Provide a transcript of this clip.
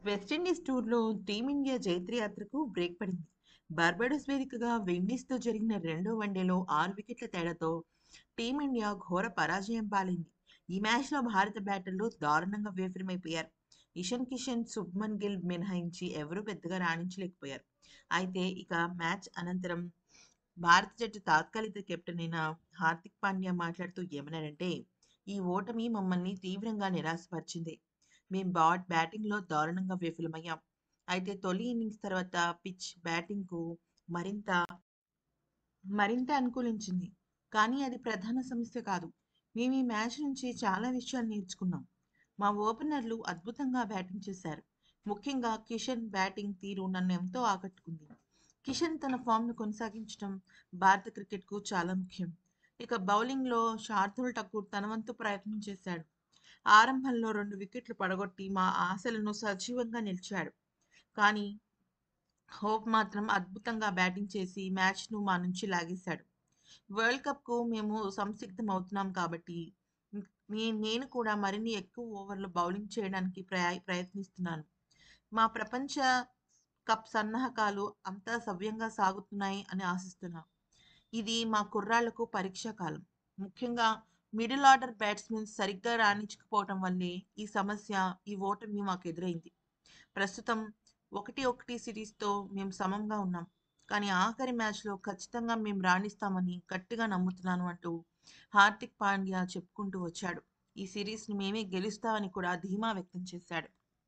West Indies టూర్లో team India జైత్రయాత్రకు break పడింది బార్బడోస్ వేదికగా విండీస్తో జరిగిన రెండో వన్డేలో ఆరు వికెట్ల తేడాతో టీమిండియా ఘోర పరాజయం పాలైంది ఈ మ్యాచ్లో భారత బ్యాటర్లు దారుణంగా విఫలమైపోయారు ఇషన్ కిషన్ శుభ్మన్ గిల్ మినహాయించి ఎవరూ పెద్దగా రాణించలేకపోయారు అయితే ఇక మ్యాచ్ అనంతరం భారత జట్టు తాత్కాలిక కెప్టెన్ అయిన హార్దిక్ పాండ్యా మాట్లాడుతూ ఏమన్నారంటే ఈ ఓటమి మమ్మల్ని తీవ్రంగా నిరాశపరిచింది మేం బాట్ బ్యాటింగ్లో దారుణంగా విఫలమయ్యాం అయితే తొలి ఇన్నింగ్స్ తర్వాత పిచ్ బ్యాటింగ్కు మరింత మరింత అనుకూలించింది కానీ అది ప్రధాన సమస్య కాదు మేము ఈ మ్యాచ్ నుంచి చాలా విషయాలు నేర్చుకున్నాం మా ఓపెనర్లు అద్భుతంగా బ్యాటింగ్ చేశారు ముఖ్యంగా కిషన్ బ్యాటింగ్ తీరు నన్ను ఎంతో ఆకట్టుకుంది కిషన్ తన ఫామ్ను కొనసాగించడం భారత క్రికెట్కు చాలా ముఖ్యం ఇక బౌలింగ్లో శార్దుల్ ఠాకూర్ తన వంతు ప్రయత్నం చేశాడు ఆరంభంలో రెండు వికెట్లు పడగొట్టి మా ఆశలను సజీవంగా నిలిచాడు కానీ హోప్ మాత్రం అద్భుతంగా బ్యాటింగ్ చేసి మ్యాచ్ను మా నుంచి లాగేశాడు వరల్డ్ కప్కు మేము సంసిగ్ధం అవుతున్నాం కాబట్టి నే- నేను కూడా మరిన్ని ఎక్కువ ఓవర్లు బౌలింగ్ చేయడానికి ప్రయ ప్రయత్నిస్తున్నాను మా ప్రపంచ కప్ సన్నాహకాలు అంతా సవ్యంగా సాగుతున్నాయి అని ఆశిస్తున్నాం ఇది మా కుర్రాళ్లకు పరీక్షా కాలం ముఖ్యంగా మిడిల్ ఆర్డర్ బ్యాట్స్మెన్ సరిగ్గా రాణించకపోవటం వల్లే ఈ సమస్య ఈ ఓటమి మాకు ఎదురైంది ప్రస్తుతం ఒకటి ఒకటి సిరీస్తో మేము సమంగా ఉన్నాం కానీ ఆఖరి మ్యాచ్లో ఖచ్చితంగా మేము రాణిస్తామని గట్టిగా నమ్ముతున్నాను అంటూ హార్దిక్ పాండ్యా చెప్పుకుంటూ వచ్చాడు ఈ సిరీస్ని మేమే గెలుస్తామని కూడా ధీమా వ్యక్తం చేశాడు